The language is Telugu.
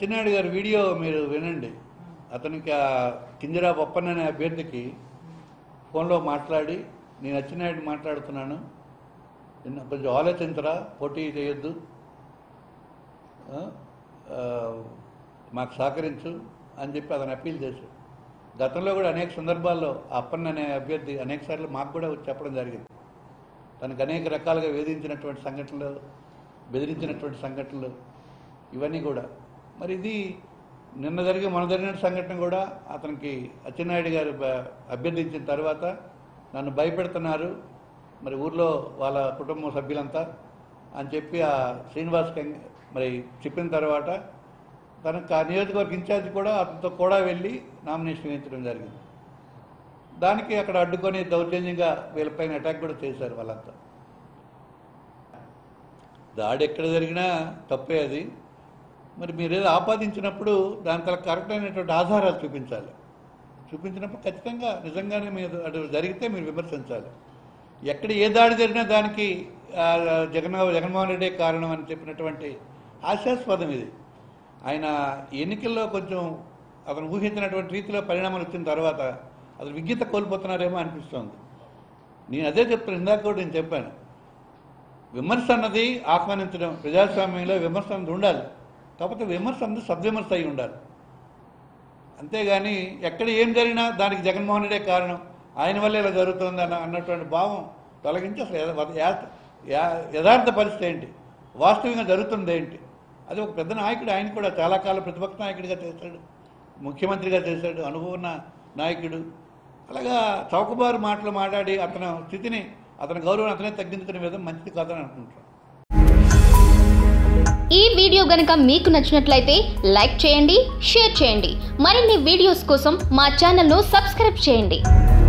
అచ్చెన్నాయుడు గారి వీడియో మీరు వినండి అతనికి ఆ కింజరా బొప్పన్న అనే అభ్యర్థికి ఫోన్లో మాట్లాడి నేను అచ్చెన్నాయుడు మాట్లాడుతున్నాను నిన్న కొంచెం ఆలోచించరా పోటీ చేయొద్దు ఆ, ఆ, మాకు సహకరించు అని చెప్పి అతను అప్పీల్ చేశాడు గతంలో కూడా అనేక సందర్భాల్లో ఆ అప్పన్న అనే అభ్యర్థి అనేక సార్లు మాకు కూడా వచ్చి చెప్పడం జరిగింది తనకు అనేక రకాలుగా వేధించినటువంటి సంఘటనలు బెదిరించినటువంటి సంఘటనలు ఇవన్నీ కూడా మరి ఇది నిన్న జరిగే మన జరిగిన సంఘటన కూడా అతనికి అచ్చెన్నాయుడు గారు బ- అభ్యర్థించిన తర్వాత నన్ను భయపెడుతున్నారు మరి ఊర్లో వాళ్ళ కుటుంబ సభ్యులంతా అని చెప్పి ఆ శ్రీనివాస్ కంగ్ మరి చెప్పిన తర్వాత తనకు ఆ నియోజకవర్గ ఇన్ఛార్జ్ కూడా అతనితో కూడా వెళ్ళి నామినేషన్ వేయించడం జరిగింది దానికి అక్కడ అడ్డుకొని దౌర్జన్యంగా వీళ్ళపైన అటాక్ కూడా చేశారు వాళ్ళంతా దాడి ఎక్కడ జరిగినా తప్పే అది మరి మీరు ఏదో ఆపాదించినప్పుడు దాని తల కరెక్ట్ అయినటువంటి ఆధారాలు చూపించాలి చూపించినప్పుడు ఖచ్చితంగా నిజంగానే మీరు అటు జరిగితే మీరు విమర్శించాలి ఎక్కడ ఏ దాడి జరిగినా దానికి ఆ, జగన్ జగన్మోహన్ రెడ్డి కారణం అని చెప్పినటువంటి హాస్యాస్పదం ఇది ఆయన ఎన్నికల్లో కొంచెం అతను ఊహించినటువంటి రీతిలో పరిణామాలు వచ్చిన తర్వాత అతను విజ్ఞత కోల్పోతున్నారేమో అనిపిస్తోంది నేను అదే చెప్తాను ఇందాక కూడా నేను చెప్పాను విమర్శ అన్నది ఆహ్వానించడం ప్రజాస్వామ్యంలో విమర్శ అన్నది ఉండాలి కాకపోతే విమర్శ అన్నది సద్విమర్శ అయి ఉండాలి అంతేగాని ఎక్కడ ఏం జరిగినా దానికి జగన్మోహన్ రెడ్డే కారణం ఆయన వల్ల ఇలా జరుగుతుంది అన్న అన్నటువంటి భావం తొలగించి అసలు యథ- యథ- యా- యథార్థ పరిస్థితి ఏంటి వాస్తవంగా జరుగుతుంది ఏంటి అది ఒక పెద్ద నాయకుడు ఆయన కూడా చాలా కాలం ప్రతిపక్ష నాయకుడిగా చేశాడు ముఖ్యమంత్రిగా చేశాడు అనుభవం ఉన్న నాయకుడు అలాగా చౌకబారు మాటలు మాట్లాడి అతని స్థితిని అతని గౌరవం అతనే తగ్గించుకునే విధం మంచిది కాదని అనుకుంటున్నాను ఈ వీడియో గనుక మీకు నచ్చినట్లయితే లైక్ చేయండి షేర్ చేయండి మరిన్ని వీడియోస్ కోసం మా ఛానల్ను సబ్స్క్రైబ్ చేయండి